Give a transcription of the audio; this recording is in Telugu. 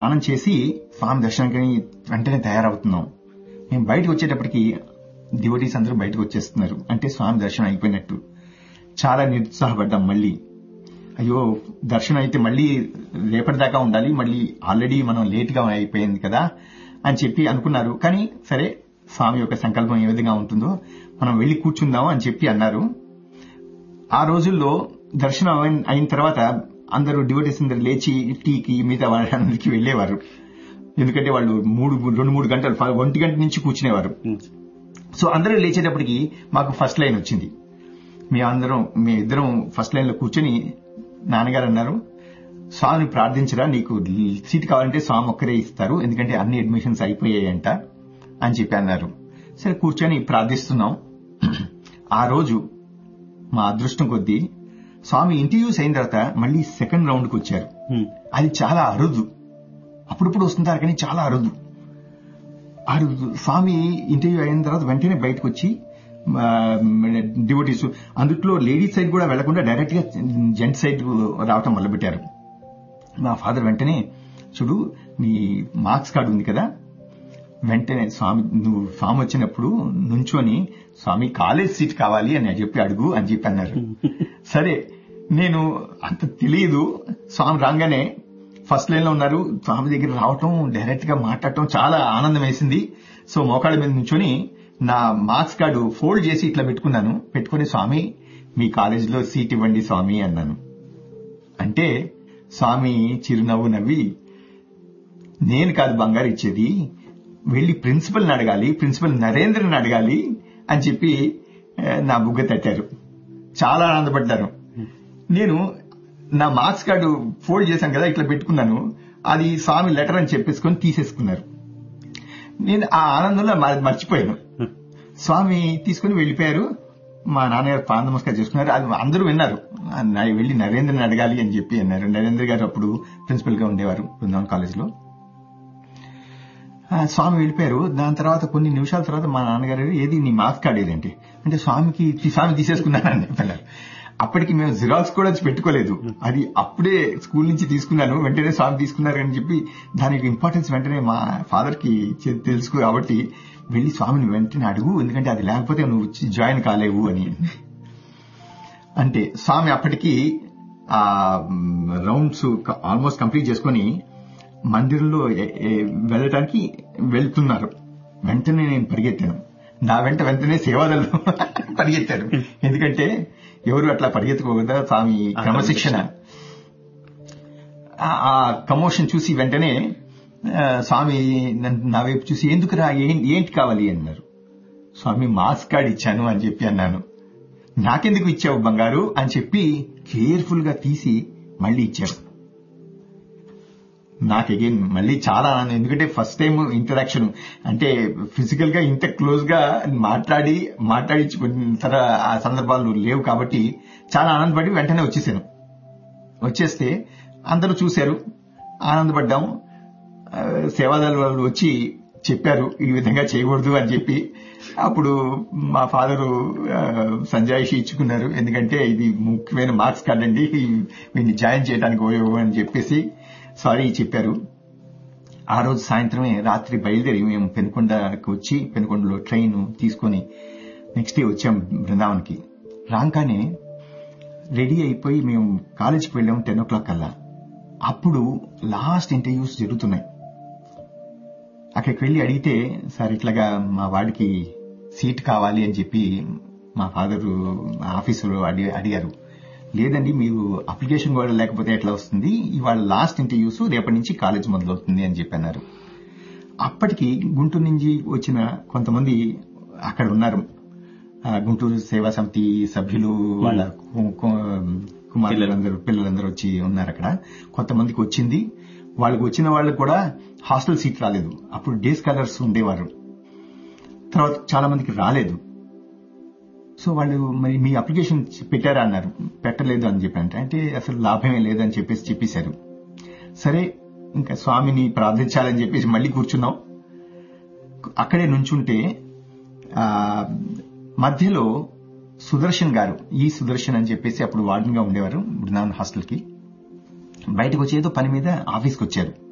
స్నానం చేసి స్వామి దర్శనానికి వెంటనే తయారవుతున్నాం మేము బయటకు వచ్చేటప్పటికి డివోటీస్ అందరూ బయటకు వచ్చేస్తున్నారు అంటే స్వామి దర్శనం అయిపోయినట్టు చాలా నిరుత్సాహపడ్డాం మళ్ళీ అయ్యో దర్శనం అయితే మళ్ళీ రేపటిదాకా ఉండాలి మళ్ళీ ఆల్రెడీ మనం లేట్ గా అయిపోయింది కదా అని చెప్పి అనుకున్నారు కానీ సరే స్వామి యొక్క సంకల్పం ఏ విధంగా ఉంటుందో మనం వెళ్లి కూర్చుందాం అని చెప్పి అన్నారు ఆ రోజుల్లో దర్శనం అయిన- అయిన తర్వాత అందరూ డివోటీస్ అందరు లేచి టీకి మిగతా వాళ్ళందరికీ వెళ్లేవారు ఎందుకంటే వాళ్ళు మూడు రెండు మూడు గంటలు ఫ- ఒంటి గంట నుంచి కూర్చునేవారు సో అందరూ లేచేటప్పటికి మాకు ఫస్ట్ లైన్ వచ్చింది మేమందరం మీ ఇద్దరం ఫస్ట్ లైన్ లో కూర్చొని నాన్నగారు అన్నారు స్వామిని ప్రార్థించరా నీకు సీట్ కావాలంటే స్వామి ఒక్కరే ఇస్తారు ఎందుకంటే అన్ని అడ్మిషన్స్ అయిపోయాయంట అని చెప్పి అన్నారు సరే కూర్చొని ప్రార్థిస్తున్నాం ఆ రోజు మా అదృష్టం కొద్దీ స్వామి ఇంటర్వ్యూస్ అయిన తర్వాత మళ్ళీ సెకండ్ రౌండ్ కి వచ్చారు అది చాలా అరుదు అప్పుడప్పుడు వస్తుంటారు కానీ చాలా అరుదు అరుదు స్వామి ఇంటర్వ్యూ అయిన తర్వాత వెంటనే బయటకు వచ్చి డివోటీస్ అందుట్లో లేడీస్ సైడ్ కూడా వెళ్లకుండా డైరెక్ట్ గా జెంట్ సైడ్ రావటం మొదలుపెట్టారు మా ఫాదర్ వెంటనే చూడు నీ మార్క్స్ కార్డు ఉంది కదా వెంటనే స్వామి నువ్వు స్వామి వచ్చినప్పుడు నుంచొని స్వామి కాలేజ్ సీట్ కావాలి అని చెప్పి అడుగు అని చెప్పి అన్నారు సరే నేను అంత తెలియదు స్వామి రాగానే ఫస్ట్ లైన్ లో ఉన్నారు స్వామి దగ్గర రావటం డైరెక్ట్ గా మాట్లాడటం చాలా ఆనందం వేసింది సో మోకాళ్ళ మీద నుంచొని నా మార్క్స్ కార్డు ఫోల్డ్ చేసి ఇట్లా పెట్టుకున్నాను పెట్టుకుని స్వామి మీ కాలేజీలో సీట్ ఇవ్వండి స్వామి అన్నాను అంటే స్వామి చిరునవ్వు నవ్వి నేను కాదు బంగారు ఇచ్చేది వెళ్లి ప్రిన్సిపల్ని అడగాలి ప్రిన్సిపల్ నరేంద్రని అడగాలి అని చెప్పి ఆ, నా బుగ్గ తట్టారు చాలా ఆనందపడ్డారు నేను నా మార్క్స్ కార్డు ఫోల్డ్ చేశాను కదా ఇట్లా పెట్టుకున్నాను అది స్వామి లెటర్ అని చెప్పేసుకొని తీసేసుకున్నారు నేను ఆ ఆనందంలో మ- మర్చిపోయాను స్వామి తీసుకుని వెళ్ళిపోయారు మా నాన్నగారు పాద నమస్కారం చేసుకున్నారు అది అందరూ విన్నారు నా వెళ్ళి నరేంద్రని అడగాలి అని చెప్పి అన్నారు నరేంద్ర గారు అప్పుడు ప్రిన్సిపల్ గా ఉండేవారు బృందావన్ కాలేజ్ లో ఆ, స్వామి వెళ్ళిపోయారు దాని తర్వాత కొన్ని నిమిషాల తర్వాత మా నాన్నగారు ఏది నీ మార్క్స్ కార్డ్ ఏదంటే అంటే స్వామికి తీ- స్వామి తీసేసుకున్నానని చెప్పారు అప్పటికి మేము జిరాక్స్ కూడా పెట్టుకోలేదు అది అప్పుడే స్కూల్ నుంచి తీసుకున్నాను వెంటనే స్వామి తీసుకున్నారు అని చెప్పి దానికి ఇంపార్టెన్స్ వెంటనే మా ఫాదర్ కి చె- తెలుసు కాబట్టి వెళ్లి స్వామిని వెంటనే అడుగు ఎందుకంటే అది లేకపోతే నువ్వు వచ్చి జాయిన్ కాలేవు అని అంటే స్వామి అప్పటికి ఆ రౌండ్స్ ఆల్మోస్ట్ కంప్లీట్ చేసుకొని మందిరంలో ఎ- ఎ- వెళ్ళటానికి వెళ్తున్నారు వెంటనే నేను పరిగెత్తాను నా వెంట వెంటనే సేవాదలు పరిగెత్తారు ఎందుకంటే ఎవరు అట్లా పరిగెత్తుకోకుండా స్వామి క్రమశిక్షణ ఆ- ఆ కమోషన్ చూసి వెంటనే ఆ, స్వామి నన్ను నా వైపు చూసి ఎందుకురా ఏం- ఏంటి కావాలి అన్నారు స్వామి మాస్క్ కార్డ్ ఇచ్చాను అని చెప్పి అన్నాను నాకెందుకు ఇచ్చావు బంగారు అని చెప్పి కేర్ఫుల్ గా తీసి మళ్ళీ ఇచ్చారు నాకు అగైన్ మళ్ళీ చాలా ఆనందం ఎందుకంటే ఫస్ట్ టైం ఇంటరాక్షన్ అంటే ఫిజికల్ గా ఇంత క్లోజ్ గా మాట్లాడి మాట్లాడించుకున్న తర- ఆ సందర్భాలు లేవు కాబట్టి చాలా ఆనందపడి వెంటనే వచ్చేసాను వచ్చేస్తే అందరూ చూశారు ఆనందపడ్డాం ఆ, సేవాదాలు వాళ్ళు వచ్చి చెప్పారు ఈ విధంగా చేయకూడదు అని చెప్పి అప్పుడు మా ఫాదరు సంజాయిషి ఇచ్చుకున్నారు ఎందుకంటే ఇది ముఖ్యమైన మార్క్స్ కార్డ్ అండి వీడిని జాయిన్ చేయడానికి ఉపయోగం అని చెప్పేసి సారీ చెప్పారు ఆ రోజు సాయంత్రమే రాత్రి బయలుదేరి మేము పెనుకొండకి వచ్చి పెనుకొండలో ట్రైన్ తీసుకొని నెక్స్ట్ డే వచ్చాం బృందావన్కి రాగానే రెడీ అయిపోయి మేము కాలేజీకి వెళ్ళాము టెన్ ఓ క్లాక్ కల్లా అప్పుడు లాస్ట్ ఇంటర్వ్యూస్ జరుగుతున్నాయి అక్కడికి వెళ్ళి అడిగితే సార్ ఇట్లాగా మా వాడికి సీట్ కావాలి అని చెప్పి మా ఫాదర్ ఆఫీసులో అడి అడిగారు లేదండి మీరు అప్లికేషన్ కూడా లేకపోతే ఎట్లా వస్తుంది ఇవాళ లాస్ట్ ఇంటర్వ్యూస్ రేపటి నుంచి కాలేజ్ మొదలవుతుంది అని చెప్పి అన్నారు అప్పటికి గుంటూరు నుంచి వచ్చిన కొంతమంది అక్కడ ఉన్నారు ఆ, గుంటూరు సేవా సమితి సభ్యులు వాళ్ళ కు- కు- కుమారులందరూ పిల్లలందరూ వచ్చి ఉన్నారు అక్కడ కొంతమందికి వచ్చింది వాళ్ళకి వచ్చిన వాళ్ళకి కూడా హాస్టల్ సీట్ రాలేదు అప్పుడు డే స్కాలర్స్ ఉండేవారు తర్వాత చాలా మందికి రాలేదు సో వాళ్ళు మరి మీ అప్లికేషన్ పెట్టారా అన్నారు పెట్టలేదు అని చెప్పి అంటే అంటే అసలు లాభమే లేదని చెప్పేసి చెప్పేశారు సరే ఇంకా స్వామిని ప్రార్థించాలని చెప్పేసి మళ్ళీ కూర్చున్నాం అక్కడే నుంచుంటే ఆ మధ్యలో సుదర్శన్ గారు ఈ సుదర్శన్ అని చెప్పేసి అప్పుడు వార్డెన్ గా ఉండేవారు బృందావన్ హాస్టల్ కి బయటకు వచ్చి ఏదో పని మీద ఆఫీస్కి వచ్చారు